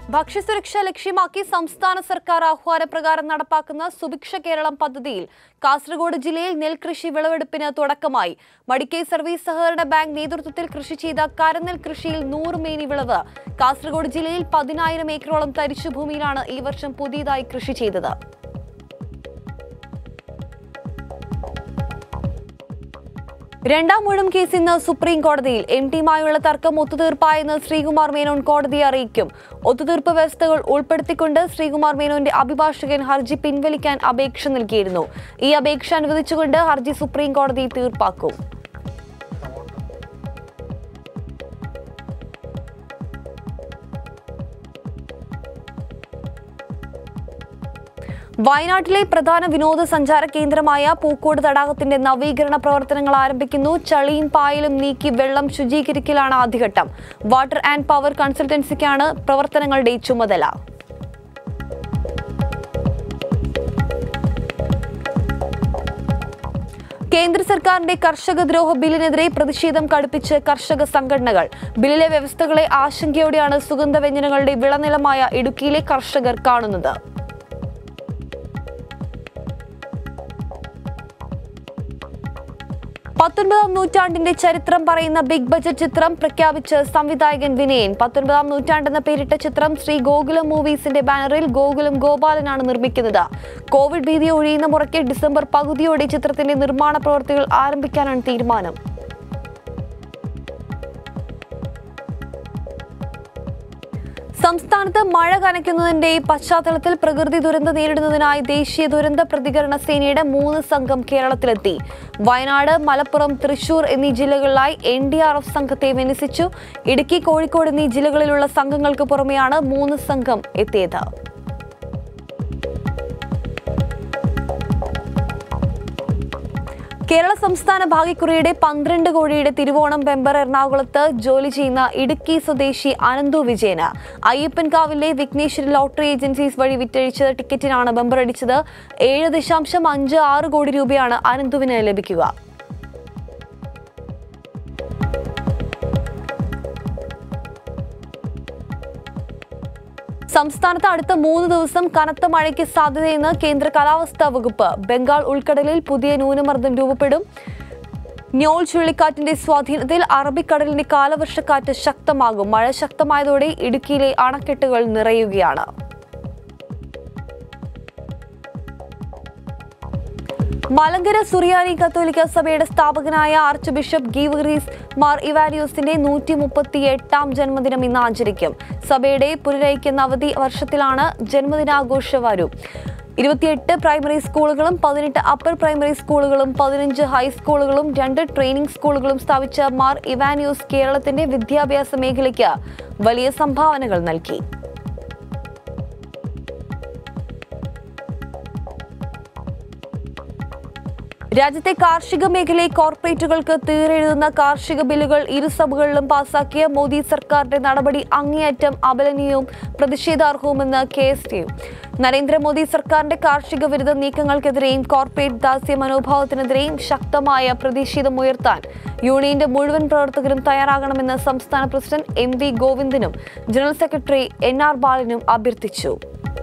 ഭക്ഷ്യസുരക്ഷ ലക്ഷ്യമാക്കി സംസ്ഥാന സർക്കാർ ആഹ്വാനപ്രകാരം നടപ്പാക്കുന്ന സുഭിക്ഷ കേരളം പദ്ധതിയിൽ കാസർഗോഡ് ജില്ലയിൽ നെൽകൃഷി വിളവെടുപ്പിന് തുടക്കമായി മടിക്കൈ സർവീസ് സഹകരണ ബാങ്ക് നേതൃത്വത്തിൽ കൃഷി ചെയ്ത കരനെൽ കൃഷിയിൽ നൂറ് മേനി വിളവ് കാസർഗോഡ് ജില്ലയിൽ പതിനായിരം ഏക്കറോളം തരിശുഭൂമിയിലാണ് ഈ വർഷം പുതിയതായി കൃഷി ചെയ്തത് രണ്ടാം ഊഴം കേസ് ഇന്ന് സുപ്രീം കോടതിയിൽ എം ടിയുമായുള്ള തർക്കം ഒത്തുതീർപ്പായെന്ന് ശ്രീകുമാർ മേനോൻ കോടതിയെ അറിയിക്കും ഒത്തുതീർപ്പ് വ്യവസ്ഥകൾ ഉൾപ്പെടുത്തിക്കൊണ്ട് ശ്രീകുമാർ മേനോന്റെ അഭിഭാഷകൻ ഹർജി പിൻവലിക്കാൻ അപേക്ഷ നൽകിയിരുന്നു ഈ അപേക്ഷ അനുവദിച്ചുകൊണ്ട് ഹർജി സുപ്രീം കോടതി തീർപ്പാക്കും വയനാട്ടിലെ പ്രധാന വിനോദസഞ്ചാര കേന്ദ്രമായ പൂക്കോട് തടാകത്തിന്റെ നവീകരണ പ്രവർത്തനങ്ങൾ ആരംഭിക്കുന്നു ചളിയും പായലും നീക്കി വെള്ളം ശുചീകരിക്കലാണ് ആദ്യഘട്ടം വാട്ടർ ആൻഡ് പവർ കൺസൾട്ടൻസിക്കാണ് പ്രവർത്തനങ്ങളുടെ ചുമതല കേന്ദ്ര സർക്കാരിന്റെ കർഷക ദ്രോഹ ബില്ലിനെതിരെ പ്രതിഷേധം കടുപ്പിച്ച് കർഷക സംഘടനകൾ ബില്ലിലെ വ്യവസ്ഥകളെ ആശങ്കയോടെയാണ് സുഗന്ധവ്യഞ്ജനങ്ങളുടെ വിളനിലമായ ഇടുക്കിയിലെ കർഷകർ കാണുന്നത് പത്തൊൻപതാം നൂറ്റാണ്ടിന്റെ ചരിത്രം പറയുന്ന ബിഗ് ബജറ്റ് ചിത്രം പ്രഖ്യാപിച്ച് സംവിധായകൻ വിനയൻ പത്തൊൻപതാം നൂറ്റാണ്ടെന്ന പേരിട്ട ചിത്രം ശ്രീ ഗോകുലം മൂവീസിന്റെ ബാനറിൽ ഗോകുലം ഗോപാലനാണ് നിർമ്മിക്കുന്നത് കോവിഡ് ഭീതി ഒഴിയുന്ന മുറയ്ക്ക് ഡിസംബർ പകുതിയോടെ ചിത്രത്തിന്റെ നിർമ്മാണ പ്രവൃത്തികൾ ആരംഭിക്കാനാണ് തീരുമാനം സംസ്ഥാനത്ത് മഴ കനയ്ക്കുന്നതിന്റെ പശ്ചാത്തലത്തിൽ പ്രകൃതി ദുരന്തം നേരിടുന്നതിനായി ദേശീയ ദുരന്ത പ്രതികരണ സേനയുടെ മൂന്ന് സംഘം കേരളത്തിലെത്തി വയനാട് മലപ്പുറം തൃശൂർ എന്നീ ജില്ലകളിലായി എൻ ഡി ആർ എഫ് സംഘത്തെ വിന്യസിച്ചു ഇടുക്കി കോഴിക്കോട് എന്നീ ജില്ലകളിലുള്ള സംഘങ്ങൾക്ക് പുറമെയാണ് മൂന്ന് സംഘം എത്തിയത് കേരള സംസ്ഥാന ഭാഗ്യക്കുറിയുടെ പന്ത്രണ്ട് കോടിയുടെ തിരുവോണം ബെമ്പർ എറണാകുളത്ത് ജോലി ചെയ്യുന്ന ഇടുക്കി സ്വദേശി അനന്തു വിജയന് അയ്യപ്പൻകാവിലെ വിഘ്നേശ്വര ലോട്ടറി ഏജൻസീസ് വഴി വിറ്റഴിച്ച ടിക്കറ്റിനാണ് ബെമ്പർ അടിച്ചത് ഏഴ് ദശാംശം അഞ്ച് ആറ് കോടി രൂപയാണ് അനന്തുവിന് ലഭിക്കുക സംസ്ഥാനത്ത് അടുത്ത മൂന്ന് ദിവസം കനത്ത മഴയ്ക്ക് സാധ്യതയെന്ന് കേന്ദ്ര കാലാവസ്ഥാ വകുപ്പ് ബംഗാൾ ഉൾക്കടലിൽ പുതിയ ന്യൂനമർദ്ദം രൂപപ്പെടും ന്യോൾ ചുഴലിക്കാറ്റിന്റെ സ്വാധീനത്തിൽ അറബിക്കടലിന്റെ കാലവർഷക്കാറ്റ് ശക്തമാകും മഴ ശക്തമായതോടെ ഇടുക്കിയിലെ അണക്കെട്ടുകൾ നിറയുകയാണ് മലങ്കര സുറിയാനി കത്തോലിക്ക സഭയുടെ സ്ഥാപകനായ ആർച്ച് ബിഷപ്പ് ഗീവറീസ് മാർ ഇവാനിയോസിന്റെ നൂറ്റി മുപ്പത്തി എട്ടാം ജന്മദിനം ഇന്ന് ആചരിക്കും സഭയുടെ പുനരയിക്കുന്ന അവധി വർഷത്തിലാണ് ജന്മദിനാഘോഷ വരൂ ഇരുപത്തിയെട്ട് പ്രൈമറി സ്കൂളുകളും പതിനെട്ട് അപ്പർ പ്രൈമറി സ്കൂളുകളും പതിനഞ്ച് ഹൈസ്കൂളുകളും രണ്ട് ട്രെയിനിംഗ് സ്കൂളുകളും സ്ഥാപിച്ച മാർ ഇവാനിയോസ് കേരളത്തിന്റെ വിദ്യാഭ്യാസ മേഖലയ്ക്ക് വലിയ സംഭാവനകൾ നൽകി രാജ്യത്തെ കാർഷിക മേഖലയെ കോർപ്പറേറ്റുകൾക്ക് തീരെഴുതുന്ന കാർഷിക ബില്ലുകൾ ഇരുസഭകളിലും പാസാക്കിയ മോദി സർക്കാരിന്റെ നടപടി അങ്ങേയറ്റം അപലനീയവും പ്രതിഷേധാർഹവുമെന്ന് K S T U Narendramodi സർക്കാരിന്റെ കാർഷിക വിരുദ്ധ നീക്കങ്ങൾക്കെതിരെയും കോർപ്പറേറ്റ് ദാസ്യ മനോഭാവത്തിനെതിരെയും ശക്തമായ പ്രതിഷേധമുയർത്താൻ യൂണിയന്റെ മുഴുവൻ പ്രവർത്തകരും തയ്യാറാകണമെന്ന് സംസ്ഥാന പ്രസിഡന്റ് എം വി ഗോവിന്ദനും ജനറൽ സെക്രട്ടറി എൻ ആർ ബാലനും അഭ്യർത്ഥിച്ചു